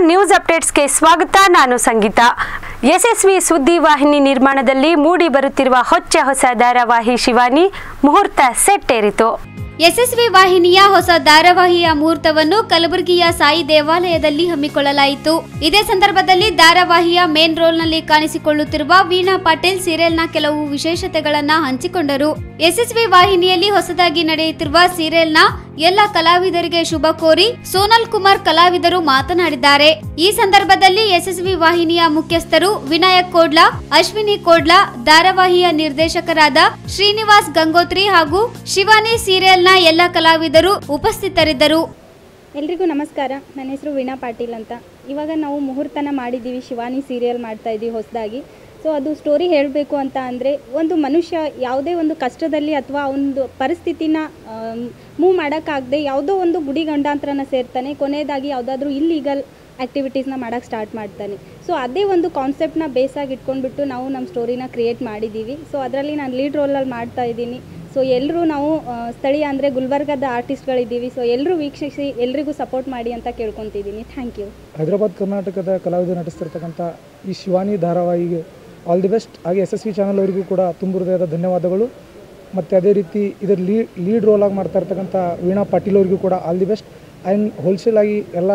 News ಅಪ್ಡೇಟ್ಸ್ಗೆ ಸ್ವಾಗತ ನಾನು ಸಂಗೀತ ಯಶಸ್ವಿ ಸುದ್ದಿ ವಾಹಿನಿ ನಿರ್ಮಾಣದಲ್ಲಿ ಮೂಡಿ ಬರುತ್ತಿರುವ ಹೊಚ್ಚ ಹೊಸ ಧಾರಾವಾಹಿ ಶಿವಾನಿ ಮುಹೂರ್ತ ಸೆಟ್ ಏರಿತು ಯಶಸ್ವಿ ವಾಹಿನಿಯ ಹೊಸ ಧಾರಾವಾಹಿಯ ಮುಹೂರ್ತವನ್ನು ಕಲಬುರಗಿಯ ಸಾಯಿ ದೇವಾಲಯದಲ್ಲಿ ಹಮ್ಮಿಕೊಳ್ಳಲಾಯಿತು ಇದೇ ಸಂದರ್ಭದಲ್ಲಿ ಧಾರಾವಾಹಿಯ ಮೇನ್ ರೋಲ್ನಲ್ಲಿ ಕಾಣಿಸಿಕೊಳ್ಳುತ್ತಿರುವ ವೀಣಾ ಪಾಟೀಲ್ ಸೀರಿಯಲ್ನ ಕೆಲವು ವಿಶೇಷತೆಗಳನ್ನ ಹಂಚಿಕೊಂಡರು ಯಶಸ್ವಿ ವಾಹಿನಿಯಲ್ಲಿ ಹೊಸದಾಗಿ ನಡೆಯುತ್ತಿರುವ ಸೀರಿಯಲ್ನ ಎಲ್ಲ ಕಲಾವಿದರಿಗೆ ಶುಭ ಕೋರಿ ಸೋನಲ್ ಕುಮಾರ್ ಕಲಾವಿದರು ಮಾತನಾಡಿದ್ದಾರೆ ಈ ಸಂದರ್ಭದಲ್ಲಿ ಯಶಸ್ವಿ ವಾಹಿನಿಯ ಮುಖ್ಯಸ್ಥರು ವಿನಾಯಕ್ ಕೋಡ್ಲಾ ಅಶ್ವಿನಿ ಕೋಡ್ಲಾ ಧಾರಾವಾಹಿಯ ನಿರ್ದೇಶಕರಾದ ಶ್ರೀನಿವಾಸ್ ಗಂಗೋತ್ರಿ ಹಾಗೂ ಶಿವಾನಿ ಸೀರಿಯಲ್ನ ಎಲ್ಲ ಕಲಾವಿದರು ಉಪಸ್ಥಿತರಿದ್ದರು ಎಲ್ರಿಗೂ ನಮಸ್ಕಾರ ನನ್ನ ಹೆಸರು ವೀಣಾ ಪಾಟೀಲ್ ಅಂತ ಇವಾಗ ನಾವು ಮುಹೂರ್ತನ ಮಾಡಿದ್ದೀವಿ ಶಿವಾನಿ ಸೀರಿಯಲ್ ಮಾಡ್ತಾ ಇದ್ದೀವಿ ಹೊಸದಾಗಿ ಸೊ ಅದು ಸ್ಟೋರಿ ಹೇಳಬೇಕು ಅಂತ ಅಂದರೆ ಒಂದು ಮನುಷ್ಯ ಯಾವುದೇ ಒಂದು ಕಷ್ಟದಲ್ಲಿ ಅಥವಾ ಒಂದು ಪರಿಸ್ಥಿತಿನ ಮೂವ್ ಮಾಡೋಕ್ಕಾಗದೆ ಯಾವುದೋ ಒಂದು ಗುಡಿ ಗಂಡಾಂತರನ ಸೇರ್ತಾನೆ ಕೊನೆಯದಾಗಿ ಯಾವುದಾದ್ರೂ ಇಲ್ಲೀಗಲ್ ಆ್ಯಕ್ಟಿವಿಟೀಸ್ನ ಮಾಡೋಕ್ಕೆ ಸ್ಟಾರ್ಟ್ ಮಾಡ್ತಾನೆ ಸೊ ಅದೇ ಒಂದು ಕಾನ್ಸೆಪ್ಟ್ನ ಬೇಸಾಗಿ ಇಟ್ಕೊಂಡ್ಬಿಟ್ಟು ನಾವು ನಮ್ಮ ಸ್ಟೋರಿನ ಕ್ರಿಯೇಟ್ ಮಾಡಿದ್ದೀವಿ ಸೊ ಅದರಲ್ಲಿ ನಾನು ಲೀಡ್ ರೋಲಲ್ಲಿ ಮಾಡ್ತಾ ಇದ್ದೀನಿ ಸೊ ಎಲ್ಲರೂ ನಾವು ಆ, ಸ್ಥಳೀಯ ಅಂದರೆ ಗುಲ್ಬರ್ಗದ ಆರ್ಟಿಸ್ಟ್ಗಳಿದ್ದೀವಿ ಸೊ ಎಲ್ಲರೂ ವೀಕ್ಷಿಸಿ ಎಲ್ರಿಗೂ ಸಪೋರ್ಟ್ ಮಾಡಿ ಅಂತ ಕೇಳ್ಕೊತಿದ್ದೀನಿ ಥ್ಯಾಂಕ್ ಯು ಹೈದರಾಬಾದ್ ಕರ್ನಾಟಕದ ಕಲಾವಿದರು ನಟಿಸ್ತಿರ್ತಕ್ಕಂಥ ಈ ಶಿವಾನಿ ಧಾರಾವಾಹಿಗೆ ಆಲ್ ದಿ ಬೆಸ್ಟ್ ಹಾಗೆ ಎಸ್ ಎಸ್ ವಿ ಚಾನಲ್ ಅವರಿಗೂ ಕೂಡ ತುಂಬ ಹೃದಯದ ಧನ್ಯವಾದಗಳು ಮತ್ತು ಅದೇ ರೀತಿ ಇದರ ಲೀಡ್ ಲೀಡ್ ರೋಲ್ ಆಗಿ ಮಾಡ್ತಾ ಇರ್ತಕ್ಕಂಥ ವೀಣಾ ಪಾಟೀಲ್ ಅವರಿಗೂ ಕೂಡ all the best and wholesale ಆಗಿ ಎಲ್ಲ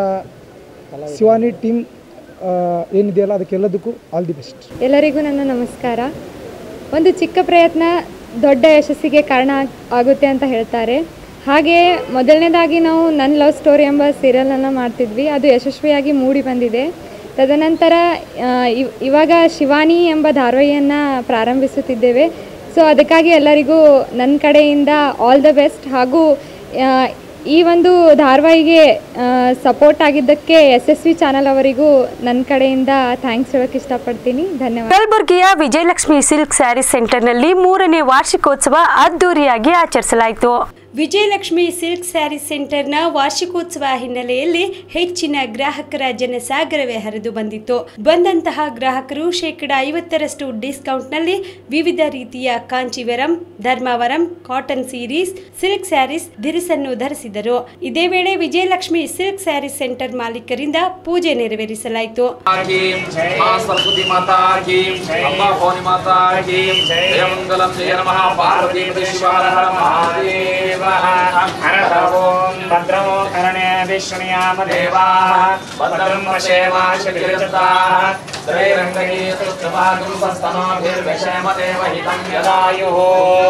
ಶಿವಾನಿ ಟೀಮ್ ಏನಿದೆಯಲ್ಲ ಅದಕ್ಕೆಲ್ಲದಕ್ಕೂ ಆಲ್ ದಿ ಬೆಸ್ಟ್ ಎಲ್ಲರಿಗೂ ನನ್ನ ನಮಸ್ಕಾರ ಒಂದು ಚಿಕ್ಕ ಪ್ರಯತ್ನ ದೊಡ್ಡ ಯಶಸ್ಸಿಗೆ ಕಾರಣ ಆಗ್- ಆಗುತ್ತೆ ಅಂತ ಹೇಳ್ತಾರೆ ಹಾಗೆಯೇ ಮೊದಲನೇದಾಗಿ ನಾವು ನನ್ನ ಲವ್ ಸ್ಟೋರಿ ಎಂಬ ಸೀರಿಯಲನ್ನು ಮಾಡ್ತಿದ್ವಿ ಅದು ಯಶಸ್ವಿಯಾಗಿ ಮೂಡಿ ಬಂದಿದೆ ತದನಂತರ ಆ, ಇವ್- ಇವಾಗ ಶಿವಾನಿ ಎಂಬ ಧಾರಾವಾಹಿಯನ್ನು ಪ್ರಾರಂಭಿಸುತ್ತಿದ್ದೇವೆ ಸೊ ಅದಕ್ಕಾಗಿ ಎಲ್ಲರಿಗೂ ನನ್ನ ಕಡೆಯಿಂದ ಆಲ್ ದ ಬೆಸ್ಟ್ ಹಾಗೂ ಆ, ಈ ಒಂದು ಧಾರಾವಾಹಿಗೆ ಸಪೋರ್ಟ್ ಆಗಿದ್ದಕ್ಕೆ ಎಸ್ ಎಸ್ ವಿ ಚಾನಲ್ ಅವರಿಗೂ ನನ್ನ ಕಡೆಯಿಂದ ಥ್ಯಾಂಕ್ಸ್ ಹೇಳೋಕ್ಕೆ ಇಷ್ಟಪಡ್ತೀನಿ ಧನ್ಯವಾದ ಕಲಬುರಗಿಯ ವಿಜಯಲಕ್ಷ್ಮಿ ಸಿಲ್ಕ್ ಸ್ಯಾರೀಸ್ ಸೆಂಟರ್ನಲ್ಲಿ ಮೂರನೇ ವಾರ್ಷಿಕೋತ್ಸವ ಅದ್ದೂರಿಯಾಗಿ ಆಚರಿಸಲಾಯಿತು ವಿಜಯಲಕ್ಷ್ಮಿ ಸಿಲ್ಕ್ ಸ್ಯಾರೀಸ್ ಸೆಂಟರ್ನ ವಾರ್ಷಿಕೋತ್ಸವ ಹಿನ್ನೆಲೆಯಲ್ಲಿ ಹೆಚ್ಚಿನ ಗ್ರಾಹಕರ ಜನಸಾಗರವೇ ಹರಿದು ಬಂದಿತ್ತು ಬಂದಂತಹ ಗ್ರಾಹಕರು ಶೇಕಡ ಐವತ್ತರಷ್ಟು ಡಿಸ್ಕೌಂಟ್ನಲ್ಲಿ ವಿವಿಧ ರೀತಿಯ ಕಾಂಚೀವರಂ ಧರ್ಮಾವರಂ ಕಾಟನ್ ಸೀರೀಸ್ ಸಿಲ್ಕ್ ಸ್ಯಾರೀಸ್ ದಿರಿಸನ್ನು ಧರಿಸಿದರು ಇದೇ ವೇಳೆ ವಿಜಯಲಕ್ಷ್ಮಿ ಸಿಲ್ಕ್ ಸ್ಯಾರೀಸ್ ಸೆಂಟರ್ ಮಾಲೀಕರಿಂದ ಪೂಜೆ ನೆರವೇರಿಸಲಾಯಿತು की मां सरस्वती माता की अम्बा भवानी माता की जय मंगलम जय नमः पार्वती शिवार हर महादेव हर ओम भद्रमो करणे विष्णुयाम देवाः भद्रं पशेमाशभिर्जताः त्रैरङ्गैः सुष्ठुभागं स्वस्तनोभिर्विषेम देवहितं यदायुः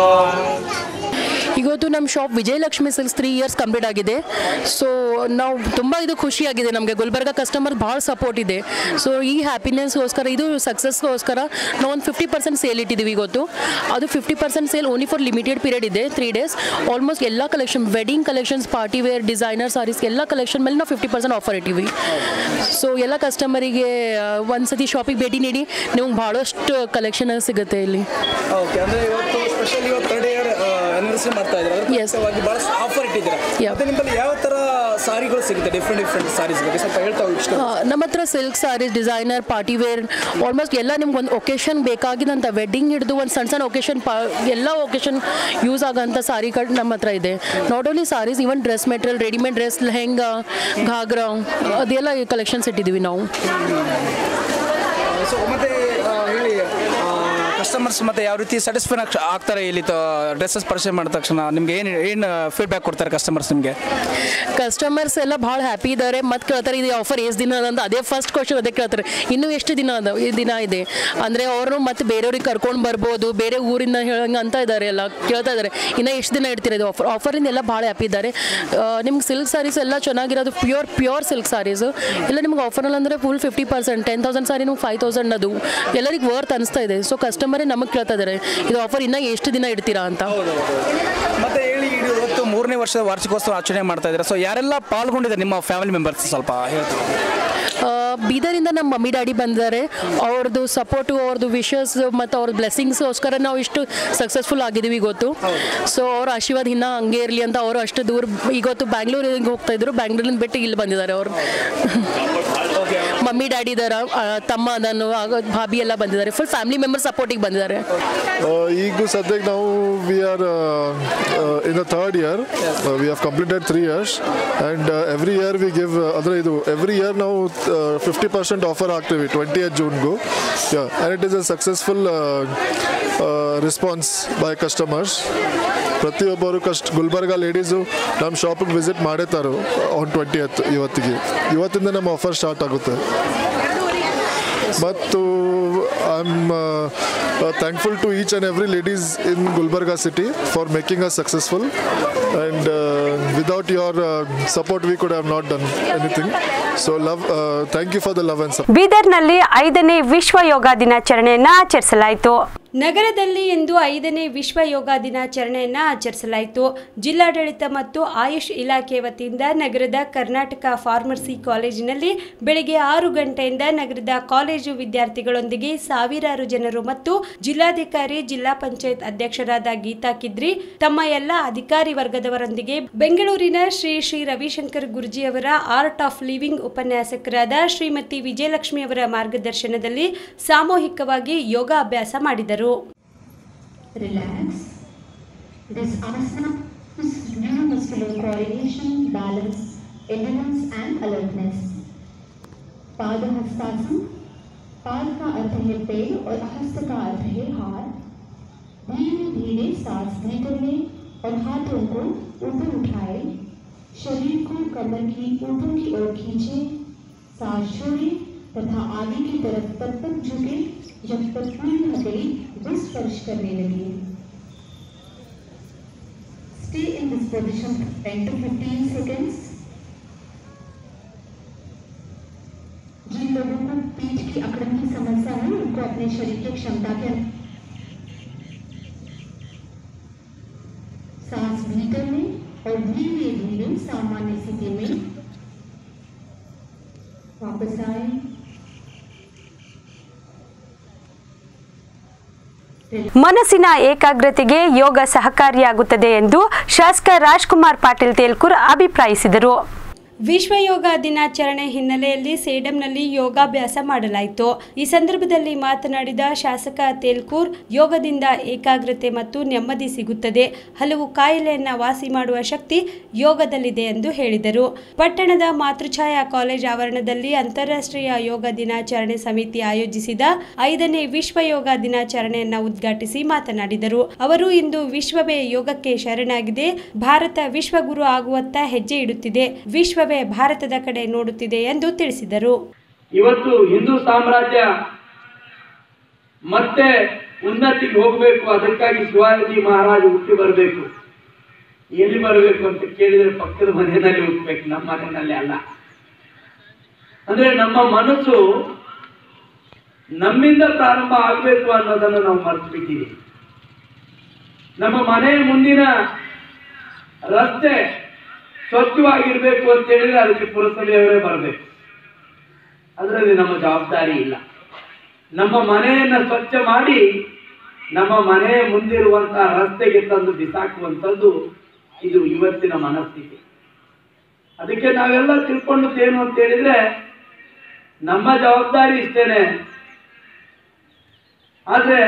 ಇವತ್ತು ನಮ್ಮ shop Vijayalakshmi silks three years complete ಆಗಿದೆ ಸೊ ನಾವು ತುಂಬ ಇದು ಖುಷಿಯಾಗಿದೆ ನಮಗೆ ಗುಲ್ಬರ್ಗ ಕಸ್ಟಮರ್ ಭಾಳ ಸಪೋರ್ಟ್ ಇದೆ ಸೊ ಈ ಹ್ಯಾಪಿನೆಸ್ಗೋಸ್ಕರ ಇದು ಸಕ್ಸಸ್ಗೋಸ್ಕರ ನಾವು ಒಂದು ಫಿಫ್ಟಿ ಪರ್ಸೆಂಟ್ ಸೇಲ್ ಇಟ್ಟಿದ್ದೀವಿ ಇವತ್ತು ಅದು fifty percent sale only for limited period ಇದೆ ತ್ರೀ ಡೇಸ್ ಆಲ್ಮೋಸ್ಟ್ ಎಲ್ಲ collection wedding collections party wear designer saris ಎಲ್ಲ ಕಲೆಕ್ಷನ್ ಮೇಲೆ ನಾವು ಫಿಫ್ಟಿ ಪರ್ಸೆಂಟ್ ಆಫರ್ ಇಟ್ಟಿವಿ ಸೊ ಎಲ್ಲ ಕಸ್ಟಮರಿಗೆ ಒಂದು ಸತಿ ಶಾಪಿಗೆ ಭೇಟಿ ನೀಡಿ ನಿಮ್ಗೆ ಭಾಳಷ್ಟು ಕಲೆಕ್ಷನ್ ಸಿಗುತ್ತೆ ಇಲ್ಲಿ ಓಕೆ ಅಂದ್ರೆ ಇವತ್ತು ಸ್ಪೆಷಲ್ ಇವತ್ತು ಥರ್ಡ್ ಇಯರ್ ಆನಿವರ್ಸರಿ ಮಾಡ್ತಾ ಇದ್ದಾರೆ ಅದ್ರ Yes. ಪ್ರಯುಕ್ತವಾಗಿ ಬಹಳ ಆಫರ್ ಇಟ್ಟಿದ್ದೀರಾ Yeah. ಮತ್ತೆ ನಿಮ್ಮಲ್ಲಿ ಯಾವ ತರ ಸಾರಿಗಳು ಸಿಗುತ್ತೆ ಡಿಫ್ರೆಂಟ್ ಡಿಫ್ರೆಂಟ್ ಸಾರೀಸ್ ಬಗ್ಗೆ ಸ್ವಲ್ಪ ಹೇಳ್ತಾ ಹೋಗಿ ಇಷ್ಟು ಆ, ನಮ್ಮ ಹತ್ರ silk saris designer party wear almost ಎಲ್ಲ ನಿಮ್ಗೆ ಒಂದು ಒಕೇಶನ್ ಬೇಕಾಗಿದಂಥ ವೆಡ್ಡಿಂಗ್ ಹಿಡಿದು ಒಂದು ಸಣ್ಣ ಸಣ್ಣ ಒಕೇಶನ್ ಪಾ ಎಲ್ಲ ಒಕೇಶನ್ ಯೂಸ್ ಆಗೋಂಥ ಸಾರಿಗಳು ನಮ್ಮ ಹತ್ರ ಇದೆ not only saris even dress material readymade dress lehenga ghagra ಅದೆಲ್ಲ ಕಲೆಕ್ಷನ್ಸ್ ಇಟ್ಟಿದ್ದೀವಿ ನಾವು ಸೊ ಮತ್ತೆ ಆ, ಹೇಳಿ ಕಸ್ಟಮರ್ಸ್ ಮತ್ತೆ ಯಾವ ರೀತಿ ಸ್ಯಾಟಿಸ್ಫೈ ಆಗ್ತಾರೆ ಇಲ್ಲಿ ಡ್ರೆಸ್ಸಸ್ ಪರ್ಚೇಸ್ ಮಾಡಿದ ತಕ್ಷಣ ನಿಮ್ಗೆ ಏನು ಏನು ಫೀಡ್ಬ್ಯಾಕ್ ಕೊಡ್ತಾರೆ ಕಸ್ಟಮರ್ಸ್ ನಿಮಗೆ ಕಸ್ಟಮರ್ಸ್ ಎಲ್ಲ ಭಾಳ ಹ್ಯಾಪಿ ಇದ್ದಾರೆ ಮತ್ತೆ ಕೇಳ್ತಾರೆ ಇದು ಆಫರ್ ಎಷ್ಟು ದಿನ ಅದ ಅಂತ ಅದೇ ಫಸ್ಟ್ ಕ್ವಶನ್ ಅದೇ ಕೇಳ್ತಾರೆ ಇನ್ನೂ ಎಷ್ಟು ದಿನ ಅದ ಈ ದಿನ ಇದೆ ಅಂದರೆ ಅವರು ಮತ್ತೆ ಬೇರೆಯವ್ರಿಗೆ ಕರ್ಕೊಂಡು ಬರ್ಬೋದು ಬೇರೆ ಊರಿಂದ ಹೇಳಂಗೆ ಅಂತ ಇದ್ದಾರೆ ಎಲ್ಲ ಕೇಳ್ತಾ ಇದ್ದಾರೆ ಇನ್ನು ಎಷ್ಟು ದಿನ ಇಡ್ತೀರ ಇದು ಆಫರ್ ಆಫರಿಂದ ಎಲ್ಲ ಭಾಳ ಹ್ಯಾಪಿ ಇದ್ದಾರೆ ನಿಮ್ಗೆ ಸಿಲ್ಕ್ ಸಾರೀಸ್ ಎಲ್ಲ ಚೆನ್ನಾಗಿರೋದು ಪ್ಯೂರ್ ಪ್ಯೂರ್ ಸಿಲ್ಕ್ ಸಾರೀಸು ಇಲ್ಲ ನಿಮ್ಗೆ ಆಫರಲ್ಲಿ ಅಂದರೆ full fifty percent ten thousand sari ನಿಮ್ಗೆ ಫೈವ್ ತೌಸಂಡ್ ಅದು ಎಲ್ಲರಿಗೆ ವರ್ತ್ ಅನಿಸ್ತಾ ಇದೆ ಸೊ ಕಸ್ಟಮರೇ ನಮಗೆ ಕೇಳ್ತಾ ಇದ್ದಾರೆ ಇದು ಆಫರ್ ಇನ್ನೂ ಎಷ್ಟು ದಿನ ಇಡ್ತೀರಾ ಅಂತ ಮತ್ತೆ ಹೇಳಿ ಇದು ಇವತ್ತು ಮೂರನೇ ವರ್ಷದ ವಾರ್ಷಿಕೋತ್ಸವ ಆಚರಣೆ ಮಾಡ್ತಾ ಇದ್ದಾರೆ ಸೊ ಯಾರೆಲ್ಲ ಪಾಲ್ಗೊಂಡಿದ್ದಾರೆ ನಿಮ್ಮ ಫ್ಯಾಮಿಲಿ ಮೆಂಬರ್ಸ್ ಸ್ವಲ್ಪ ಹೇಳ್ತೀವಿ ಆ, ಬೀದರಿಂದ ನಮ್ಮ ಮಮ್ಮಿ ಡ್ಯಾಡಿ ಬಂದಿದ್ದಾರೆ ಅವ್ರದ್ದು ಸಪೋರ್ಟು ಅವ್ರದ್ದು ವಿಶಸ್ ಮತ್ತು ಅವ್ರ ಬ್ಲೆಸ್ಸಿಂಗ್ಸ್ಗೋಸ್ಕರ ನಾವು ಇಷ್ಟು ಸಕ್ಸಸ್ಫುಲ್ ಆಗಿದ್ದೀವಿ ಗೊತ್ತು ಸೊ ಅವ್ರ ಆಶೀರ್ವಾದ ಇನ್ನೂ ಹಂಗೆ ಇರಲಿ ಅಂತ ಅವರು ಅಷ್ಟು ದೂರ ಇವತ್ತು ಬ್ಯಾಂಗ್ಳೂರಿಗೆ ಹೋಗ್ತಾ ಇದ್ರು ಬ್ಯಾಂಗ್ಳೂರಿಂದ ಬಿಟ್ಟು ಇಲ್ಲಿ ಬಂದಿದ್ದಾರೆ ಅವರು ಮಮ್ಮಿ ಮಮ್ಮಿ ಡ್ಯಾಡಿ ಇದಾರ ಆ, ತಮ್ಮ ಅದನ್ನು ಆಗ ಭಾಬಿ ಎಲ್ಲ ಬಂದಿದ್ದಾರೆ ಫುಲ್ ಫ್ಯಾಮಿಲಿ ಮೆಂಬರ್ ಸಪೋರ್ಟಿಗೆ ಬಂದಿದ್ದಾರೆ ಈಗ ಸದ್ಯಕ್ಕೆ ನಾವು we are in the third year we have completed three years and every year we give ಅಂದರೆ ಇದು ಎವ್ರಿ ಇಯರ್ ನಾವು ಫಿಫ್ಟಿ ಪರ್ಸೆಂಟ್ ಆಫರ್ ಹಾಕ್ತೀವಿ ಟ್ವೆಂಟಿ ಏತ್ ಜೂನ್ಗೂ and it is a successful response by customers ಪ್ರತಿಯೊಬ್ಬರು ಕಷ್ಟ Gulbarga ladies ನಮ್ಮ ಶಾಪಿಗೆ visit ಮಾಡೇತಾರು on twenty ಎತ್ ಇವತ್ತಿಗೆ ಇವತ್ತಿಂದ ನಮ್ಮ ಆಫರ್ ಸ್ಟಾರ್ಟ್ ಆಗುತ್ತೆ ಮತ್ತು I am thankful to each and every ladies in Gulbarga city for making us successful and without your support we could have not done anything so love thank you for the love and support ಬೀದರ್ನಲ್ಲಿ ಐದನೇ ವಿಶ್ವ ಯೋಗ ದಿನಾಚರಣೆಯನ್ನು ಆಚರಿಸಲಾಯಿತು ನಗರದಲ್ಲಿ ಇಂದು ಐದನೇ ವಿಶ್ವ ಯೋಗ ದಿನಾಚರಣೆಯನ್ನು ಆಚರಿಸಲಾಯಿತು ಜಿಲ್ಲಾಡಳಿತ ಮತ್ತು ಆಯುಷ್ ಇಲಾಖೆ ವತಿಯಿಂದ ನಗರದ ಕರ್ನಾಟಕ ಫಾರ್ಮಸಿ ಕಾಲೇಜಿನಲ್ಲಿ ಬೆಳಗ್ಗೆ ಆರು ಗಂಟೆಯಿಂದ ನಗರದ ಕಾಲೇಜು ವಿದ್ಯಾರ್ಥಿಗಳೊಂದಿಗೆ ಸಾವಿರಾರು ಜನರು ಮತ್ತು ಜಿಲ್ಲಾಧಿಕಾರಿ ಜಿಲ್ಲಾ ಪಂಚಾಯತ್ ಅಧ್ಯಕ್ಷರಾದ ಗೀತಾ ಕಿದ್ರಿ ತಮ್ಮ ಎಲ್ಲ ಅಧಿಕಾರಿ ವರ್ಗದವರೊಂದಿಗೆ ಬೆಂಗಳೂರಿನ ಶ್ರೀ ಶ್ರೀ ರವಿಶಂಕರ್ ಗುರುಜಿಯವರ ಆರ್ಟ್ ಆಫ್ ಲಿವಿಂಗ್ ಉಪನ್ಯಾಸಕರಾದ ಶ್ರೀಮತಿ ವಿಜಯಲಕ್ಷ್ಮಿ ಅವರ ಮಾರ್ಗದರ್ಶನದಲ್ಲಿ ಸಾಮೂಹಿಕವಾಗಿ ಯೋಗಾಭ್ಯಾಸ ಮಾಡಿದರು Relax. This asana is neuromuscular coordination, balance, endurance and alertness. पाद हस्तासन पाद का अर्थ है पैर और हस्त का अर्थ है हाथ धीरे धीरे सांस भीतर लें और हाथों को ऊपर उठाए शरीर को कमर की ऊपर की ओर खींचे सांस छोड़े तथा आगे की तरफ तब तक झुके जब तक पूरी हथेली वो स्पर्श करने लगे stay in this position 10 to 15 seconds जिन लोगों को पीठ की अकड़न की समस्या है उनको अपने शरीर की क्षमता के सांस भीतर में और धीरे धीरे सामान्य स्थिति में वापस आए ಮನಸ್ಸಿನ ಏಕಾಗ್ರತೆಗೆ ಯೋಗ ಸಹಕಾರಿಯಾಗುತ್ತದೆ ಎಂದು ಶಾಸಕ ರಾಜ್ಕುಮಾರ್ ಪಾಟೀಲ್ ತೇಲ್ಕೂರ್ ಅಭಿಪ್ರಾಯಿಸಿದರು ವಿಶ್ವ ಯೋಗ ದಿನಾಚರಣೆ ಹಿನ್ನೆಲೆಯಲ್ಲಿ ಸೇಡಂನಲ್ಲಿ ಯೋಗಾಭ್ಯಾಸ ಮಾಡಲಾಯಿತು ಈ ಸಂದರ್ಭದಲ್ಲಿ ಮಾತನಾಡಿದ ಶಾಸಕ ತೇಲ್ಕೂರ್ ಯೋಗದಿಂದ ಏಕಾಗ್ರತೆ ಮತ್ತು ನೆಮ್ಮದಿ ಸಿಗುತ್ತದೆ ಹಲವು ಕಾಯಿಲೆಯನ್ನ ವಾಸಿ ಮಾಡುವ ಶಕ್ತಿ ಯೋಗದಲ್ಲಿದೆ ಎಂದು ಹೇಳಿದರು ಪಟ್ಟಣದ ಮಾತೃಛಾಯಾ ಕಾಲೇಜ್ ಆವರಣದಲ್ಲಿ ಅಂತಾರಾಷ್ಟ್ರೀಯ ಯೋಗ ದಿನಾಚರಣೆ ಸಮಿತಿ ಆಯೋಜಿಸಿದ ಐದನೇ ವಿಶ್ವ ಯೋಗ ದಿನಾಚರಣೆಯನ್ನ ಉದ್ಘಾಟಿಸಿ ಮಾತನಾಡಿದರು ಅವರು ಇಂದು ವಿಶ್ವವೇ ಯೋಗಕ್ಕೆ ಶರಣಾಗಿದೆ ಭಾರತ ವಿಶ್ವಗುರು ಆಗುವತ್ತ ಹೆಜ್ಜೆ ಇಡುತ್ತಿದೆ ವಿಶ್ವವೇ ಭಾರತದ ಕಡೆ ನೋಡುತ್ತಿದೆ ಎಂದು ತಿಳಿಸಿದರು ಇವತ್ತು ಹಿಂದೂ ಸಾಮ್ರಾಜ್ಯ ಮತ್ತೆ ಉನ್ನತಿಗೆ ಹೋಗಬೇಕು ಅದಕ್ಕಾಗಿ ಶಿವಾಜಿ ಮಹಾರಾಜ ಹುಟ್ಟಿ ಬರಬೇಕು ಎಲ್ಲಿ ಬರಬೇಕು ಅಂತ ಕೇಳಿದ್ರೆ ಪಕ್ಕದ ಮನೆಯಲ್ಲಿ ಹುಟ್ಟಬೇಕು ನಮ್ಮ ಮನೆಯಲ್ಲಿ ಅಲ್ಲ ಅಂದ್ರೆ ನಮ್ಮ ಮನಸ್ಸು ನಮ್ಮಿಂದ ಪ್ರಾರಂಭ ಆಗಬೇಕು ಅನ್ನೋದನ್ನು ನಾವು ಮರ್ತು ಬಿಟ್ಟಿದ್ದೀವಿ ನಮ್ಮ ಮನೆಯ ಮುಂದಿನ ರಸ್ತೆ ಸ್ವಚ್ಛವಾಗಿರ್ಬೇಕು ಅಂತ ಹೇಳಿದ್ರೆ ಅದಕ್ಕೆ ಪುರಸಭೆಯವರೇ ಬರಬೇಕು ಅದರಲ್ಲಿ ನಮ್ಮ ಜವಾಬ್ದಾರಿ ಇಲ್ಲ ನಮ್ಮ ಮನೆಯನ್ನ ಸ್ವಚ್ಛ ಮಾಡಿ ನಮ್ಮ ಮನೆಯ ಮುಂದಿರುವಂತಹ ರಸ್ತೆಗೆ ತಂದು ಬಿಸಾಕುವಂಥದ್ದು ಇದು ಇವತ್ತಿನ ಮನಸ್ಥಿತಿ ಅದಕ್ಕೆ ನಾವೆಲ್ಲ ತಿಳ್ಕೊಂಡದ್ದೇನು ಅಂತ ಹೇಳಿದ್ರೆ ನಮ್ಮ ಜವಾಬ್ದಾರಿ ಇಷ್ಟೇನೆ ಆದ್ರೆ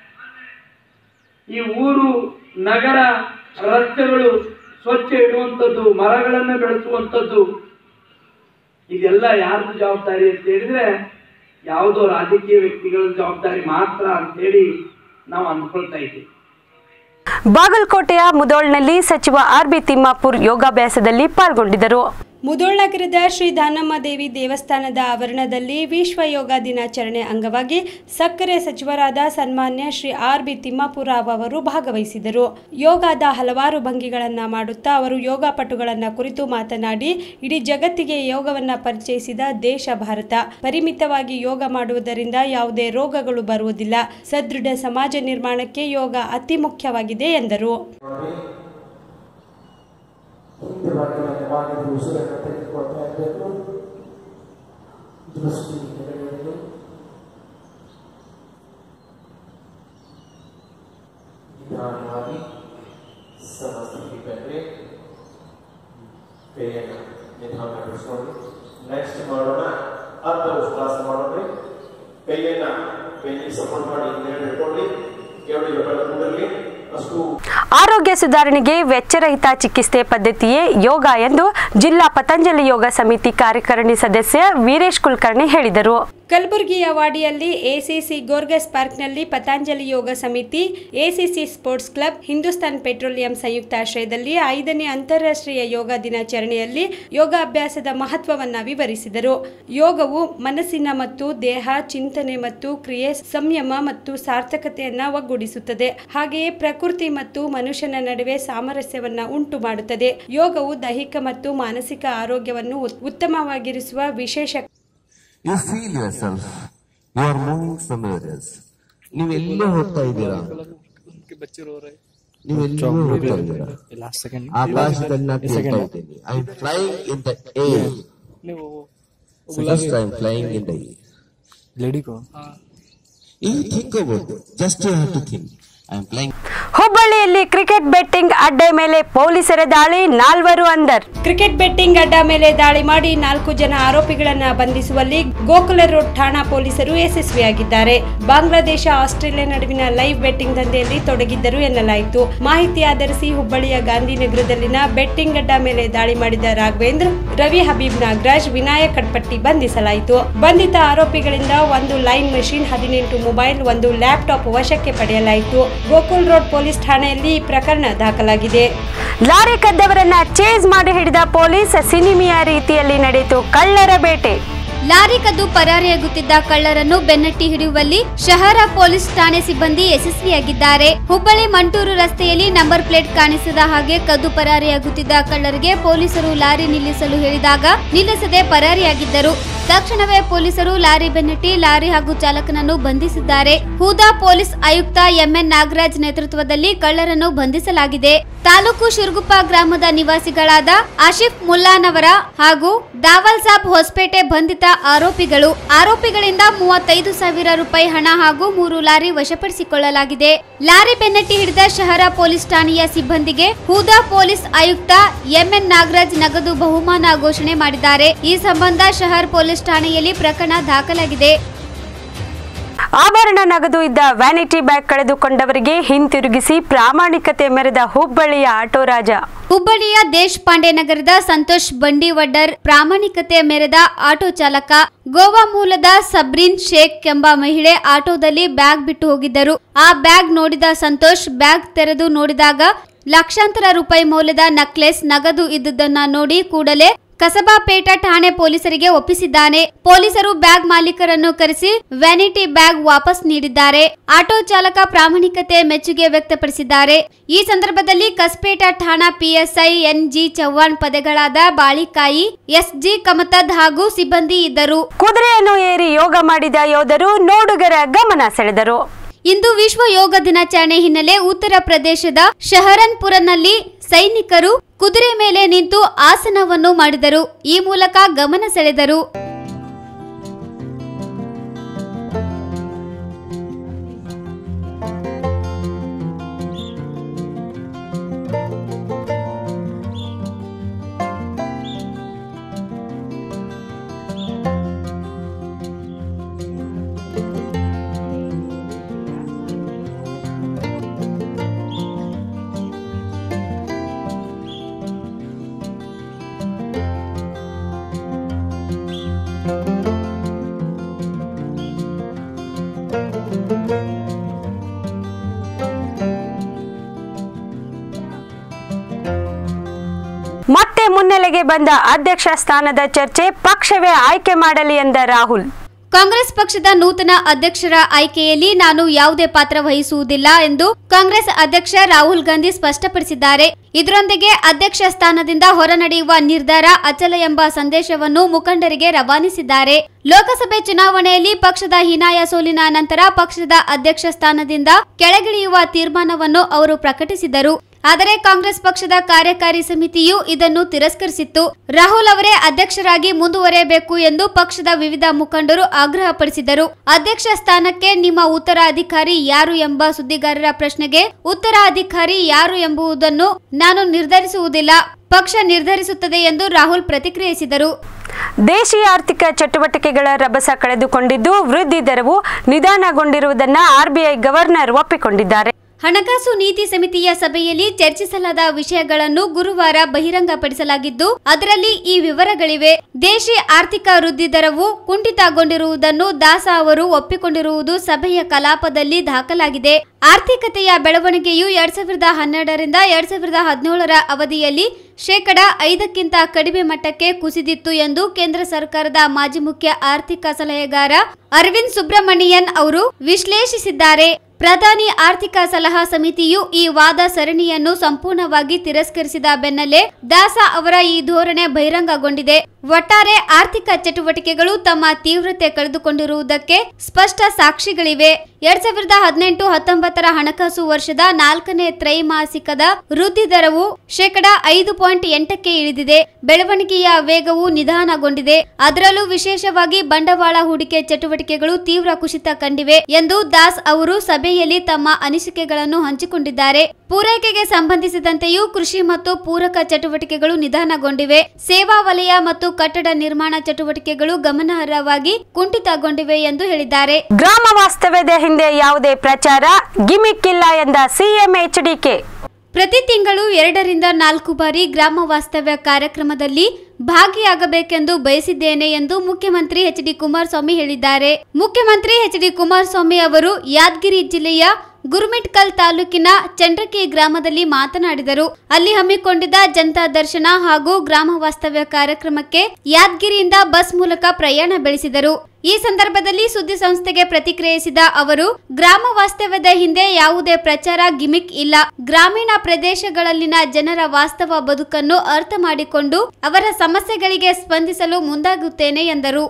ಈ ಊರು ನಗರ ರಸ್ತೆಗಳು ಸ್ವಚ್ಛ ಇಡುವಂಥದ್ದು ಮರಗಳನ್ನು ಬೆಳೆಸುವಂಥದ್ದು ಇದೆಲ್ಲ ಯಾರ್ದು ಜವಾಬ್ದಾರಿ ಅಂತ ಹೇಳಿದ್ರೆ ಯಾವುದೋ ರಾಜಕೀಯ ವ್ಯಕ್ತಿಗಳ ಜವಾಬ್ದಾರಿ ಮಾತ್ರ ಅಂತೇಳಿ ನಾವು ಅಂದ್ಕೊಳ್ತಾ ಇದ್ದೀವಿ ಬಾಗಲಕೋಟೆಯ ಮುದೋಳ್ನಲ್ಲಿ ಸಚಿವ ಆರ್ ಬಿ ತಿಮ್ಮಾಪುರ್ ಯೋಗಾಭ್ಯಾಸದಲ್ಲಿ ಪಾಲ್ಗೊಂಡಿದ್ದರು ಮುದೋಳ್ ನಗರದ ಶ್ರೀ ದಾನಮ್ಮ ದೇವಿ ದೇವಸ್ಥಾನದ ಆವರಣದಲ್ಲಿ ವಿಶ್ವ ಯೋಗ ದಿನಾಚರಣೆ ಅಂಗವಾಗಿ ಸಕ್ಕರೆ ಸಚಿವರಾದ ಸನ್ಮಾನ್ಯ ಶ್ರೀ ಆರ್ ಬಿ ತಿಮ್ಮಾಪುರಾವ್ ಅವರು ಭಾಗವಹಿಸಿದರು ಯೋಗದ ಹಲವಾರು ಭಂಗಿಗಳನ್ನು ಮಾಡುತ್ತಾ ಅವರು ಯೋಗಪಟುಗಳನ್ನು ಕುರಿತು ಮಾತನಾಡಿ ಇಡೀ ಜಗತ್ತಿಗೆ ಯೋಗವನ್ನು ಪರಿಚಯಿಸಿದ ದೇಶ ಭಾರತ ಪರಿಮಿತವಾಗಿ ಯೋಗ ಮಾಡುವುದರಿಂದ ಯಾವುದೇ ರೋಗಗಳು ಬರುವುದಿಲ್ಲ ಸದೃಢ ಸಮಾಜ ನಿರ್ಮಾಣಕ್ಕೆ ಯೋಗ ಅತಿ ಮುಖ್ಯವಾಗಿದೆ ಎಂದರು ಸುಂದರವಾಗಿ ಉಸಿರನ್ನು ತೆಗೆದುಕೊಳ್ತಾ ಇರಬೇಕು ದೃಷ್ಟಿ ನೆಲೆಗೊಳ್ಳಲು ನಿಧಾನವಾಗಿ ಸಮಸ್ಥಿತಿ ಬಂದರೆ ಕೈಯನ್ನು ನಿಧಾನ ಬಿಡಿಸ್ಕೊಂಡು ನೆಕ್ಸ್ಟ್ ಮಾಡೋಣ ಅರ್ಧ ಉಶ್ವಾಸ ಟ್ರೈನಿಂಗ್ ಸಪೋರ್ಟ್ ಮಾಡಿ ಇಂಜಿನಿಯರ್ ಹಿಡ್ಕೊಳ್ಳಿ ಎರಡು ರೂಪಾಯಿ ಕೂಡಲಿ ಅಷ್ಟು ಆರೋಗ್ಯ ಸುಧಾರಣೆಗೆ ವೆಚ್ಚರಹಿತ ಚಿಕಿತ್ಸೆ ಪದ್ಧತಿಯೇ ಯೋಗ ಎಂದು ಜಿಲ್ಲಾ ಪತಂಜಲಿ ಯೋಗ ಸಮಿತಿ ಕಾರ್ಯಕಾರಿಣಿ ಸದಸ್ಯ ವೀರೇಶ್ ಕುಲಕರ್ಣಿ ಹೇಳಿದರು ಕಲಬುರಗಿಯ ವಾಡಿಯಲ್ಲಿ ಎಸಿಸಿ ಗೋರ್ಗಸ್ ಪಾರ್ಕ್ನಲ್ಲಿ Patanjali Yoga Samiti ACC sports club Hindustan petroleum ಸಂಯುಕ್ತಾಶ್ರಯದಲ್ಲಿ ಐದನೇ ಅಂತಾರಾಷ್ಟ್ರೀಯ ಯೋಗ ದಿನಾಚರಣೆಯಲ್ಲಿ ಯೋಗಾಭ್ಯಾಸದ ಮಹತ್ವವನ್ನ ವಿವರಿಸಿದರು ಯೋಗವು ಮನಸ್ಸಿನ ಮತ್ತು ದೇಹ ಚಿಂತನೆ ಮತ್ತು ಕ್ರಿಯೆ ಸಂಯಮ ಮತ್ತು ಸಾರ್ಥಕತೆಯನ್ನ ಒಗ್ಗೂಡಿಸುತ್ತದೆ ಹಾಗೆಯೇ ಪ್ರಕೃತಿ ಮತ್ತು ಮನುಷ್ಯನ ನಡುವೆ ಸಾಮರಸ್ಯವನ್ನ ಉಂಟು ಮಾಡುತ್ತದೆ ಯೋಗವು ದೈಹಿಕ ಮತ್ತು ಮಾನಸಿಕ ಆರೋಗ್ಯವನ್ನು ಉತ್- ಉತ್ತಮವಾಗಿರಿಸುವ ವಿಶೇಷ you feel your self you are moving somewhere else ನೀವು ಎಲ್ಲೇ ಹೋಗ್ತಾ ಇದ್ದೀರಾ ನೀವು ಎಲ್ಲೇ ಹೋಗ್ತಾ ಇದ್ದೀರಾ ಆಕಾಶದಲ್ಲಿ ನಾನು ತೇಲ್ತಾ ಇದ್ದೀನಿ I am flying in the air just I am flying in the air you think about just you have to think I am flying ಹುಬ್ಬಳ್ಳಿಯಲ್ಲಿ ಕ್ರಿಕೆಟ್ ಬೆಟ್ಟಿಂಗ್ ಅಡ್ಡೆ ಮೇಲೆ ಪೊಲೀಸರ ದಾಳಿ ನಾಲ್ವರು ಅಂದರ್ ಕ್ರಿಕೆಟ್ ಬೆಟ್ಟಿಂಗ್ ಅಡ್ಡ ಮೇಲೆ ದಾಳಿ ಮಾಡಿ ನಾಲ್ಕು ಜನ ಆರೋಪಿಗಳನ್ನ ಬಂಧಿಸುವಲ್ಲಿ ಗೋಕುಲ ರೋಡ್ ಠಾಣಾ ಪೊಲೀಸರು ಯಶಸ್ವಿಯಾಗಿದ್ದಾರೆ ಬಾಂಗ್ಲಾದೇಶ ಆಸ್ಟ್ರೇಲಿಯಾ ನಡುವಿನ ಲೈವ್ ಬೆಟ್ಟಿಂಗ್ ದಂಧೆಯಲ್ಲಿ ತೊಡಗಿದ್ದರು ಎನ್ನಲಾಯಿತು ಮಾಹಿತಿ ಆಧರಿಸಿ ಹುಬ್ಬಳ್ಳಿಯ ಗಾಂಧಿನಗರದಲ್ಲಿನ ಬೆಟ್ಟಿಂಗ್ ಅಡ್ಡ ಮೇಲೆ ದಾಳಿ ಮಾಡಿದ ರಾಘವೇಂದ್ರ ರವಿ ಹಬೀಬ್ ನಾಗರಾಜ್ ವಿನಾಯಕ್ ಕಟ್ಪಟ್ಟಿ ಬಂಧಿಸಲಾಯಿತು ಬಂಧಿತ ಆರೋಪಿಗಳಿಂದ ಒಂದು ಲೈನ್ ಮೆಷಿನ್ ಹದಿನೆಂಟು ಮೊಬೈಲ್ ಒಂದು ಲ್ಯಾಪ್ಟಾಪ್ ವಶಕ್ಕೆ ಪಡೆಯಲಾಯಿತು ಗೋಕುಲ್ ರೋಡ್ ಪೊಲೀಸ್ ಠಾಣೆಯಲ್ಲಿ ಈ ಪ್ರಕರಣ ದಾಖಲಾಗಿದೆ ಲಾರಿ ಕದ್ದವರನ್ನ ಚೇಸ್ ಮಾಡಿ ಹಿಡಿದ ಪೊಲೀಸ್ ಸಿನಿಮಿಯ ರೀತಿಯಲ್ಲಿ ನಡೆಯಿತು ಕಳ್ಳರ ಬೇಟೆ ಲಾರಿ ಕದ್ದು ಪರಾರಿಯಾಗುತ್ತಿದ್ದ ಕಳ್ಳರನ್ನು ಬೆನ್ನಟ್ಟಿ ಹಿಡಿಯುವಲ್ಲಿ ಶಹರ ಪೊಲೀಸ್ ಠಾಣೆ ಸಿಬ್ಬಂದಿ ಯಶಸ್ವಿಯಾಗಿದ್ದಾರೆ ಹುಬ್ಬಳ್ಳಿ ಮಂಟೂರು ರಸ್ತೆಯಲ್ಲಿ ನಂಬರ್ ಪ್ಲೇಟ್ ಕಾಣಿಸದ ಹಾಗೆ ಕದ್ದು ಪರಾರಿಯಾಗುತ್ತಿದ್ದ ಕಳ್ಳರಿಗೆ ಪೊಲೀಸರು ಲಾರಿ ನಿಲ್ಲಿಸಲು ಹೇಳಿದಾಗ ನಿಲ್ಲಿಸದೆ ಪರಾರಿಯಾಗಿದ್ದರು ತಕ್ಷಣವೇ ಪೊಲೀಸರು ಲಾರಿ ಬೆನ್ನಟ್ಟಿ ಲಾರಿ ಹಾಗೂ ಚಾಲಕನನ್ನು ಬಂಧಿಸಿದ್ದಾರೆ ಹೂದಾ ಪೊಲೀಸ್ ಆಯುಕ್ತ ಎಂಎನ್ ನಾಗರಾಜ್ ನೇತೃತ್ವದಲ್ಲಿ ಕಳ್ಳರನ್ನು ಬಂಧಿಸಲಾಗಿದೆ ತಾಲೂಕು ಶಿರುಗುಪ್ಪ ಗ್ರಾಮದ ನಿವಾಸಿಗಳಾದ ಆಶಿಫ್ ಮುಲ್ಲಾನವರ ಹಾಗೂ ದಾವಲ್ ಸಾಬ್ ಹೊಸಪೇಟೆ ಬಂಧಿತ ಆರೋಪಿಗಳು ಆರೋಪಿಗಳಿಂದ ಮೂವತ್ತೈದು ಸಾವಿರ ರೂಪಾಯಿ ಹಣ ಹಾಗೂ ಮೂರು ಲಾರಿ ವಶಪಡಿಸಿಕೊಳ್ಳಲಾಗಿದೆ ಲಾರಿ ಬೆನ್ನಟ್ಟಿ ಹಿಡಿದ ಶಹರ ಪೊಲೀಸ್ ಠಾಣೆಯ ಸಿಬ್ಬಂದಿಗೆ ಹೂದಾ ಪೊಲೀಸ್ ಆಯುಕ್ತ ಎಂಎನ್ ನಾಗರಾಜ್ ನಗದು ಬಹುಮಾನ ಘೋಷಣೆ ಮಾಡಿದ್ದಾರೆ ಈ ಸಂಬಂಧ ಶಹರ್ ಪೊಲೀಸ್ ಠಾಣೆಯಲ್ಲಿ ಪ್ರಕರಣ ದಾಖಲಾಗಿದೆ ಆಭರಣ ನಗದು ಇದ್ದ ವ್ಯಾನಿಟಿ ಬ್ಯಾಗ್ ಕಳೆದುಕೊಂಡವರಿಗೆ ಹಿಂತಿರುಗಿಸಿ ಪ್ರಾಮಾಣಿಕತೆ ಮೆರೆದ ಹುಬ್ಬಳ್ಳಿಯ ಆಟೋ ರಾಜ ಹುಬ್ಬಳ್ಳಿಯ ದೇಶಪಾಂಡೆ ನಗರದ ಸಂತೋಷ್ ಬಂಡಿವಡ್ಡರ್ ಪ್ರಾಮಾಣಿಕತೆ ಮೆರೆದ ಆಟೋ ಚಾಲಕ ಗೋವಾ ಮೂಲದ ಸಬ್ರಿನ್ ಶೇಖ್ ಎಂಬ ಮಹಿಳೆ ಆಟೋದಲ್ಲಿ ಬ್ಯಾಗ್ ಬಿಟ್ಟು ಹೋಗಿದ್ದರು ಆ ಬ್ಯಾಗ್ ನೋಡಿದ ಸಂತೋಷ್ ಬ್ಯಾಗ್ ತೆರೆದು ನೋಡಿದಾಗ ಲಕ್ಷಾಂತರ ರೂಪಾಯಿ ಮೌಲ್ಯದ ನಕ್ಲೆಸ್ ನಗದು ಇದ್ದುದನ್ನ ನೋಡಿ ಕೂಡಲೇ ಕಸಬಾಪೇಟ ಠಾಣೆ ಪೊಲೀಸರಿಗೆ ಒಪ್ಪಿಸಿದ್ದಾನೆ ಪೊಲೀಸರು ಬ್ಯಾಗ್ ಮಾಲೀಕರನ್ನು ಕರೆಸಿ ವ್ಯಾನಿಟಿ ಬ್ಯಾಗ್ ವಾಪಸ್ ನೀಡಿದ್ದಾರೆ ಆಟೋ ಚಾಲಕ ಪ್ರಾಮಾಣಿಕತೆ ಮೆಚ್ಚುಗೆ ವ್ಯಕ್ತಪಡಿಸಿದ್ದಾರೆ ಈ ಸಂದರ್ಭದಲ್ಲಿ ಕಸ್ಪೇಟ ಠಾಣಾ ಪಿಎಸ್ಐ ಎನ್ಜಿ ಚವ್ಹಾಣ್ ಪದೆಗಳಾದ ಬಾಳಿಕಾಯಿ ಎಸ್ಜಿ ಕಮತದ್ ಹಾಗೂ ಸಿಬ್ಬಂದಿ ಇದ್ದರು ಕುದುರೆಯನ್ನು ಏರಿ ಯೋಗ ಮಾಡಿದ ಯೋಧರು ನೋಡುಗರ ಗಮನ ಸೆಳೆದರು ಇಂದು ವಿಶ್ವ ಯೋಗ ದಿನಾಚರಣೆ ಹಿನ್ನೆಲೆ ಉತ್ತರ ಪ್ರದೇಶದ ಶಹರನ್ಪುರನಲ್ಲಿ ಸೈನಿಕರು ಕುದುರೆ ಮೇಲೆ ನಿಂತು ಆಸನವನ್ನು ಮಾಡಿದರು ಈ ಮೂಲಕ ಗಮನ ಸೆಳೆದರು ಮತ್ತೆ ಮುನ್ನೆಲೆಗೆ ಬಂದ ಅಧ್ಯಕ್ಷ ಸ್ಥಾನದ ಚರ್ಚೆ ಪಕ್ಷವೇ ಆಯ್ಕೆ ಮಾಡಲಿ ಎಂದ ರಾಹುಲ್ ಕಾಂಗ್ರೆಸ್ ಪಕ್ಷದ ನೂತನ ಅಧ್ಯಕ್ಷರ ಆಯ್ಕೆಯಲ್ಲಿ ನಾನು ಯಾವುದೇ ಪಾತ್ರ ವಹಿಸುವುದಿಲ್ಲ ಎಂದು ಕಾಂಗ್ರೆಸ್ ಅಧ್ಯಕ್ಷ ರಾಹುಲ್ ಗಾಂಧಿ ಸ್ಪಷ್ಟಪಡಿಸಿದ್ದಾರೆ ಇದರೊಂದಿಗೆ ಅಧ್ಯಕ್ಷ ಸ್ಥಾನದಿಂದ ಹೊರನಡೆಯುವ ನಿರ್ಧಾರ ಅಚಲ ಎಂಬ ಸಂದೇಶವನ್ನು ಮುಖಂಡರಿಗೆ ರವಾನಿಸಿದ್ದಾರೆ ಲೋಕಸಭೆ ಚುನಾವಣೆಯಲ್ಲಿ ಪಕ್ಷದ ಹೀನಾಯ ಸೋಲಿನ ನಂತರ ಪಕ್ಷದ ಅಧ್ಯಕ್ಷ ಸ್ಥಾನದಿಂದ ಕೆಳಗಿಳಿಯುವ ತೀರ್ಮಾನವನ್ನು ಅವರು ಪ್ರಕಟಿಸಿದರು ಆದರೆ ಕಾಂಗ್ರೆಸ್ ಪಕ್ಷದ ಕಾರ್ಯಕಾರಿ ಸಮಿತಿಯು ಇದನ್ನು ತಿರಸ್ಕರಿಸಿತ್ತು ರಾಹುಲ್ ಅವರೇ ಅಧ್ಯಕ್ಷರಾಗಿ ಮುಂದುವರೆಯಬೇಕು ಎಂದು ಪಕ್ಷದ ವಿವಿಧ ಮುಖಂಡರು ಆಗ್ರಹಪಡಿಸಿದರು ಅಧ್ಯಕ್ಷ ಸ್ಥಾನಕ್ಕೆ ನಿಮ್ಮ ಉತ್ತರಾಧಿಕಾರಿ ಯಾರು ಎಂಬ ಸುದ್ದಿಗಾರರ ಪ್ರಶ್ನೆಗೆ ಉತ್ತರಾಧಿಕಾರಿ ಯಾರು ಎಂಬುದನ್ನು ನಾನು ನಿರ್ಧರಿಸುವುದಿಲ್ಲ ಪಕ್ಷ ನಿರ್ಧರಿಸುತ್ತದೆ ಎಂದು ರಾಹುಲ್ ಪ್ರತಿಕ್ರಿಯಿಸಿದರು ದೇಶೀಯ ಆರ್ಥಿಕ ಚಟುವಟಿಕೆಗಳ ರಭಸ ಕಳೆದುಕೊಂಡಿದ್ದು ವೃದ್ಧಿ ದರವು ನಿಧಾನಗೊಂಡಿರುವುದನ್ನು ಆರ್ಬಿಐ ಗವರ್ನರ್ ಒಪ್ಪಿಕೊಂಡಿದ್ದಾರೆ ಹಣಕಾಸು ನೀತಿ ಸಮಿತಿಯ ಸಭೆಯಲ್ಲಿ ಚರ್ಚಿಸಲಾದ ವಿಷಯಗಳನ್ನು ಗುರುವಾರ ಬಹಿರಂಗಪಡಿಸಲಾಗಿದ್ದು ಅದರಲ್ಲಿ ಈ ವಿವರಗಳಿವೆ ದೇಶಿ ಆರ್ಥಿಕ ವೃದ್ಧಿ ದರವು ಕುಂಠಿತಗೊಂಡಿರುವುದನ್ನು ದಾಸ ಅವರು ಒಪ್ಪಿಕೊಂಡಿರುವುದು ಸಭೆಯ ಕಲಾಪದಲ್ಲಿ ದಾಖಲಾಗಿದೆ ಆರ್ಥಿಕತೆಯ ಬೆಳವಣಿಗೆಯು ಎರಡ್ ಸಾವಿರದ ಹನ್ನೆರಡರಿಂದ ಎರಡ್ ಸಾವಿರದ ಹದಿನೇಳರ ಅವಧಿಯಲ್ಲಿ ಶೇಕಡ ಐದಕ್ಕಿಂತ ಕಡಿಮೆ ಮಟ್ಟಕ್ಕೆ ಕುಸಿದಿತ್ತು ಎಂದು ಕೇಂದ್ರ ಸರ್ಕಾರದ ಮಾಜಿ ಮುಖ್ಯ ಆರ್ಥಿಕ ಸಲಹೆಗಾರ ಅರವಿಂದ್ ಸುಬ್ರಮಣಿಯನ್ ಅವರು ವಿಶ್ಲೇಷಿಸಿದ್ದಾರೆ ಪ್ರಧಾನಿ ಆರ್ಥಿಕ ಸಲಹಾ ಸಮಿತಿಯು ಈ ವಾದ ಸರಣಿಯನ್ನು ಸಂಪೂರ್ಣವಾಗಿ ತಿರಸ್ಕರಿಸಿದ ಬೆನ್ನಲ್ಲೇ ದಾಸ ಅವರ ಈ ಧೋರಣೆ ಬಹಿರಂಗಗೊಂಡಿದೆ ಒಟ್ಟಾರೆ ಆರ್ಥಿಕ ಚಟುವಟಿಕೆಗಳು ತಮ್ಮ ತೀವ್ರತೆ ಕಳೆದುಕೊಂಡಿರುವುದಕ್ಕೆ ಸ್ಪಷ್ಟ ಸಾಕ್ಷಿಗಳಿವೆ ಎರಡ್ ಸಾವಿರದ ಹದಿನೆಂಟು ಹತ್ತೊಂಬತ್ತರ ಹಣಕಾಸು ವರ್ಷದ ನಾಲ್ಕನೇ ತ್ರೈಮಾಸಿಕದ ವೃದ್ಧಿ ದರವು ಶೇಕಡ ಐದು ಪಾಯಿಂಟ್ ಎಂಟಕ್ಕೆ ಇಳಿದಿದೆ ಬೆಳವಣಿಗೆಯ ವೇಗವು ನಿಧಾನಗೊಂಡಿದೆ ಅದರಲ್ಲೂ ವಿಶೇಷವಾಗಿ ಬಂಡವಾಳ ಹೂಡಿಕೆ ಚಟುವಟಿಕೆಗಳು ತೀವ್ರ ಕುಸಿತ ಕಂಡಿವೆ ಎಂದು ದಾಸ್ ಅವರು ಸಭೆಯಲ್ಲಿ ತಮ್ಮ ಅನಿಸಿಕೆಗಳನ್ನು ಹಂಚಿಕೊಂಡಿದ್ದಾರೆ ಪೂರೈಕೆಗೆ ಸಂಬಂಧಿಸಿದಂತೆಯೂ ಕೃಷಿ ಮತ್ತು ಪೂರಕ ಚಟುವಟಿಕೆಗಳು ನಿಧಾನಗೊಂಡಿವೆ ಸೇವಾ ವಲಯ ಮತ್ತು ಕಟ್ಟಡ ನಿರ್ಮಾಣ ಚಟುವಟಿಕೆಗಳು ಗಮನಾರ್ಹವಾಗಿ ಕುಂಠಿತಗೊಂಡಿವೆ ಎಂದು ಹೇಳಿದ್ದಾರೆ ಗ್ರಾಮ ವಾಸ್ತವ್ಯದ ಹಿಂದೆ ಯಾವುದೇ ಪ್ರಚಾರ ಗಿಮಿಕ್ ಇಲ್ಲ ಎಂದ ಸಿಎಂ ಎಚ್ಡಿಕೆ ಪ್ರತಿ ತಿಂಗಳು ಎರಡರಿಂದ ನಾಲ್ಕು ಬಾರಿ ಗ್ರಾಮ ವಾಸ್ತವ್ಯ ಕಾರ್ಯಕ್ರಮದಲ್ಲಿ ಭಾಗಿಯಾಗಬೇಕೆಂದು ಬಯಸಿದ್ದೇನೆ ಎಂದು ಮುಖ್ಯಮಂತ್ರಿ ಎಚ್ ಡಿ ಕುಮಾರಸ್ವಾಮಿ ಹೇಳಿದ್ದಾರೆ ಮುಖ್ಯಮಂತ್ರಿ ಎಚ್ ಡಿ ಕುಮಾರಸ್ವಾಮಿ ಅವರು ಯಾದಗಿರಿ ಜಿಲ್ಲೆಯ ಗುರುಮಿಟ್ಕಲ್ ತಾಲೂಕಿನ ಚಂಡ್ರಕಿ ಗ್ರಾಮದಲ್ಲಿ ಮಾತನಾಡಿದರು ಅಲ್ಲಿ ಹಮ್ಮಿಕೊಂಡಿದ್ದ ಜನತಾ ದರ್ಶನ ಹಾಗೂ ಗ್ರಾಮ ವಾಸ್ತವ್ಯ ಕಾರ್ಯಕ್ರಮಕ್ಕೆ ಯಾದಗಿರಿಯಿಂದ ಬಸ್ ಮೂಲಕ ಪ್ರಯಾಣ ಬೆಳೆಸಿದರು ಈ ಸಂದರ್ಭದಲ್ಲಿ ಸುದ್ದಿ ಸಂಸ್ಥೆಗೆ ಪ್ರತಿಕ್ರಿಯಿಸಿದ ಅವರು ಗ್ರಾಮ ವಾಸ್ತವ್ಯದ ಹಿಂದೆ ಯಾವುದೇ ಪ್ರಚಾರ ಗಿಮಿಕ್ ಇಲ್ಲ ಗ್ರಾಮೀಣ ಪ್ರದೇಶಗಳಲ್ಲಿನ ಜನರ ವಾಸ್ತವ ಬದುಕನ್ನು ಅರ್ಥ ಮಾಡಿಕೊಂಡು ಅವರ ಸಮಸ್ಯೆಗಳಿಗೆ ಸ್ಪಂದಿಸಲು ಮುಂದಾಗುತ್ತೇನೆ ಎಂದರು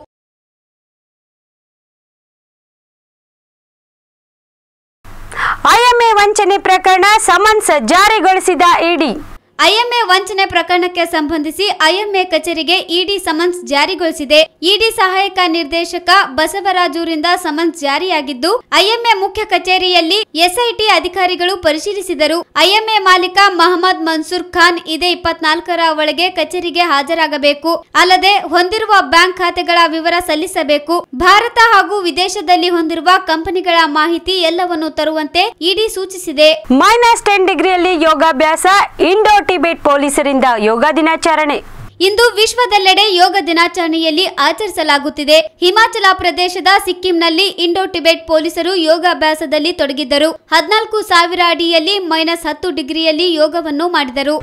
ಐಎಂಎ ವಂಚನೆ ಪ್ರಕರಣ ಸಮನ್ಸ್ ಜಾರಿಗೊಳಿಸಿದ ಇಡಿ ಐಎಂಎ ವಂಚನೆ ಪ್ರಕರಣಕ್ಕೆ ಸಂಬಂಧಿಸಿ ಐಎಂಎ ಕಚೇರಿಗೆ ಇಡಿ ಸಮನ್ಸ್ ಜಾರಿಗೊಳಿಸಿದೆ ಇಡಿ ಸಹಾಯಕ ನಿರ್ದೇಶಕ ಬಸವರಾಜುರಿಂದ ಸಮನ್ಸ್ ಜಾರಿಯಾಗಿದ್ದು ಐಎಂಎ ಮುಖ್ಯ ಕಚೇರಿಯಲ್ಲಿ ಎಸ್ಐಟಿ ಅಧಿಕಾರಿಗಳು ಪರಿಶೀಲಿಸಿದರು ಐಎಂಎ ಮಾಲೀಕ ಮಹಮ್ಮದ್ ಮನ್ಸೂರ್ ಖಾನ್ ಇದೇ ಇಪ್ಪತ್ನಾಲ್ಕರ ಒಳಗೆ ಕಚೇರಿಗೆ ಹಾಜರಾಗಬೇಕು ಅಲ್ಲದೆ ಹೊಂದಿರುವ ಬ್ಯಾಂಕ್ ಖಾತೆಗಳ ವಿವರ ಸಲ್ಲಿಸಬೇಕು ಭಾರತ ಹಾಗೂ ವಿದೇಶದಲ್ಲಿ ಹೊಂದಿರುವ ಕಂಪನಿಗಳ ಮಾಹಿತಿ ಎಲ್ಲವನ್ನು ತರುವಂತೆ ಇಡಿ ಸೂಚಿಸಿದೆ ಮೈನಸ್ ಟೆನ್ ಡಿಗ್ರಿಯಲ್ಲಿ ಯೋಗಾಭ್ಯಾಸ ಇಂಡೋ ಟಿಬೆಟ್ ಪೊಲೀಸರಿಂದ ಯೋಗ ದಿನಾಚರಣೆ ಇಂದು ವಿಶ್ವದೆಲ್ಲೆಡೆ ಯೋಗ ದಿನಾಚರಣೆಯಲ್ಲಿ ಆಚರಿಸಲಾಗುತ್ತಿದೆ ಹಿಮಾಚಲ ಪ್ರದೇಶದ ಸಿಕ್ಕಿಂನಲ್ಲಿ ಇಂಡೋ ಟಿಬೆಟ್ ಪೊಲೀಸರು ಯೋಗಾಭ್ಯಾಸದಲ್ಲಿ ತೊಡಗಿದ್ದರು ಹದಿನಾಲ್ಕು ಸಾವಿರ ಅಡಿಯಲ್ಲಿ ಮೈನಸ್ ಹತ್ತು ಡಿಗ್ರಿಯಲ್ಲಿ ಯೋಗವನ್ನು ಮಾಡಿದರು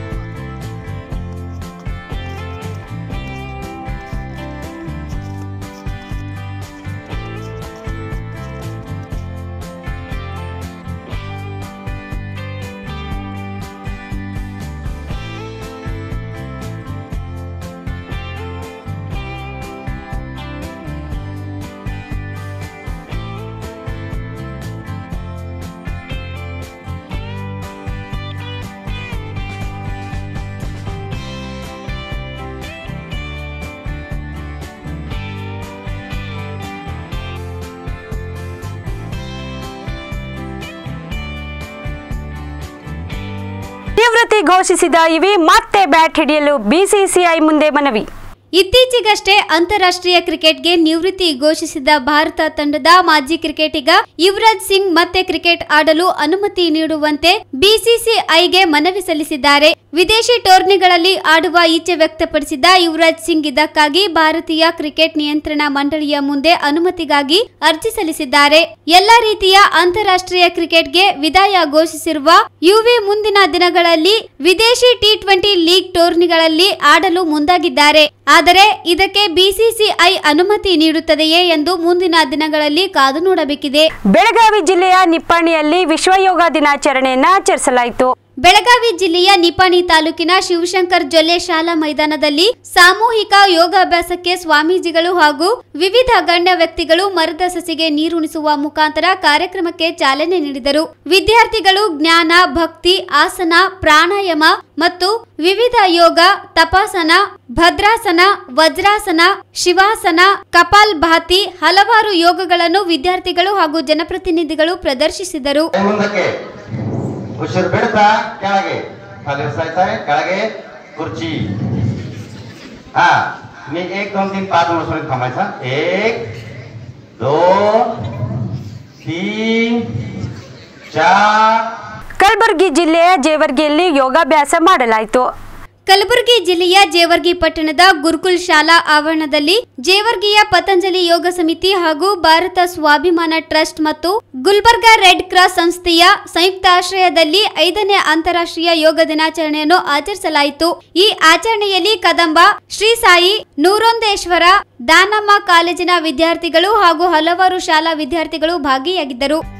ನಿವೃತ್ತಿ ಘೋಷಿಸಿದ ಇವಿ ಮತ್ತೆ ಬ್ಯಾಟ್ ಹಿಡಿಯಲು ಬಿಸಿಸಿಐ ಮುಂದೆ ಮನವಿ ಇತ್ತೀಚೆಗಷ್ಟೇ ಅಂತಾರಾಷ್ಟ್ರೀಯ ಕ್ರಿಕೆಟ್ಗೆ ನಿವೃತ್ತಿ ಘೋಷಿಸಿದ ಭಾರತ ತಂಡದ ಮಾಜಿ ಕ್ರಿಕೆಟಿಗ ಯುವರಾಜ್ ಸಿಂಗ್ ಮತ್ತೆ ಕ್ರಿಕೆಟ್ ಆಡಲು ಅನುಮತಿ ನೀಡುವಂತೆ ಬಿಸಿಸಿಐಗೆ ಮನವಿ ಸಲ್ಲಿಸಿದ್ದಾರೆ ವಿದೇಶಿ ಟೂರ್ನಿಗಳಲ್ಲಿ ಆಡುವ ಇಚ್ಛೆ ವ್ಯಕ್ತಪಡಿಸಿದ ಯುವರಾಜ್ ಸಿಂಗ್ ಇದಕ್ಕಾಗಿ ಭಾರತೀಯ ಕ್ರಿಕೆಟ್ ನಿಯಂತ್ರಣ ಮಂಡಳಿಯ ಮುಂದೆ ಅನುಮತಿಗಾಗಿ ಅರ್ಜಿ ಸಲ್ಲಿಸಿದ್ದಾರೆ ಎಲ್ಲ ರೀತಿಯ ಅಂತಾರಾಷ್ಟ್ರೀಯ ಕ್ರಿಕೆಟ್ಗೆ ವಿದಾಯ ಘೋಷಿಸಿರುವ ಯುವಿ ಮುಂದಿನ ದಿನಗಳಲ್ಲಿ ವಿದೇಶಿ ಟಿ ಟ್ವೆಂಟಿ ಲೀಗ್ ಟೂರ್ನಿಗಳಲ್ಲಿ ಆಡಲು ಮುಂದಾಗಿದ್ದಾರೆ ಆದರೆ ಇದಕ್ಕೆ ಬಿಸಿಸಿಐ ಅನುಮತಿ ನೀಡುತ್ತದೆಯೇ ಎಂದು ಮುಂದಿನ ದಿನಗಳಲ್ಲಿ ಕಾದು ನೋಡಬೇಕಿದೆ ಬೆಳಗಾವಿ ಜಿಲ್ಲೆಯ ನಿಪ್ಪಾಣಿಯಲ್ಲಿ ವಿಶ್ವ ಯೋಗ ದಿನಾಚರಣೆಯನ್ನ ಆಚರಿಸಲಾಯಿತು ಬೆಳಗಾವಿ ಜಿಲ್ಲೆಯ ನಿಪಾಣಿ ತಾಲೂಕಿನ ಶಿವಶಂಕರ್ ಜೊಲ್ಲೆ ಶಾಲಾ ಮೈದಾನದಲ್ಲಿ ಸಾಮೂಹಿಕ ಯೋಗಾಭ್ಯಾಸಕ್ಕೆ ಸ್ವಾಮೀಜಿಗಳು ಹಾಗೂ ವಿವಿಧ ಗಣ್ಯ ವ್ಯಕ್ತಿಗಳು ಮರದ ಸಸಿಗೆ ನೀರುಣಿಸುವ ಮುಖಾಂತರ ಕಾರ್ಯಕ್ರಮಕ್ಕೆ ಚಾಲನೆ ನೀಡಿದರು ವಿದ್ಯಾರ್ಥಿಗಳು ಜ್ಞಾನ ಭಕ್ತಿ ಆಸನ ಪ್ರಾಣಾಯಾಮ ಮತ್ತು ವಿವಿಧ ಯೋಗ ತಪಾಸನ ಭದ್ರಾಸನ ವಜ್ರಾಸನ ಶಿವಾಸನ ಕಪಾಲ್ ಭಾತಿ ಹಲವಾರು ಯೋಗಗಳನ್ನು ವಿದ್ಯಾರ್ಥಿಗಳು ಹಾಗೂ ಜನಪ್ರತಿನಿಧಿಗಳು ಪ್ರದರ್ಶಿಸಿದರು ಮುಂದಕ್ಕೆ ಉಸಿರು ಬಿಡ್ತಾ ಕೆಳಗೆ ಸಾಯ್ತಾ ಕೆಳಗೆ खुर्ची हा मी एक दोन तीन पाच म्हणून थांबायचा एक दोन तीन चार ಕಲಬುರಗಿ ಜಿಲ್ಲೆಯ ಜೇವರ್ಗಿಯಲ್ಲಿ ಯೋಗಾಭ್ಯಾಸ ಮಾಡಲಾಯಿತು ಕಲಬುರಗಿ ಜಿಲ್ಲೆಯ ಜೇವರ್ಗಿ ಪಟ್ಟಣದ ಗುರುಕುಲ್ ಶಾಲಾ ಆವರಣದಲ್ಲಿ ಜೇವರ್ಗಿಯ ಪತಂಜಲಿ ಯೋಗ ಸಮಿತಿ ಹಾಗೂ ಭಾರತ ಸ್ವಾಭಿಮಾನ ಟ್ರಸ್ಟ್ ಮತ್ತು ಗುಲ್ಬರ್ಗಾ ರೆಡ್ ಕ್ರಾಸ್ ಸಂಸ್ಥೆಯ ಸಂಯುಕ್ತ ಆಶ್ರಯದಲ್ಲಿ ಐದನೇ ಅಂತಾರಾಷ್ಟ್ರೀಯ ಯೋಗ ದಿನಾಚರಣೆಯನ್ನು ಆಚರಿಸಲಾಯಿತು ಈ ಆಚರಣೆಯಲ್ಲಿ ಕದಂಬ ಶ್ರೀ ಸಾಯಿ ನೂರೊಂದೇಶ್ವರ ದಾನಮ್ಮ ಕಾಲೇಜಿನ ವಿದ್ಯಾರ್ಥಿಗಳು ಹಾಗೂ ಹಲವಾರು ಶಾಲಾ ವಿದ್ಯಾರ್ಥಿಗಳು ಭಾಗಿಯಾಗಿದ್ದರು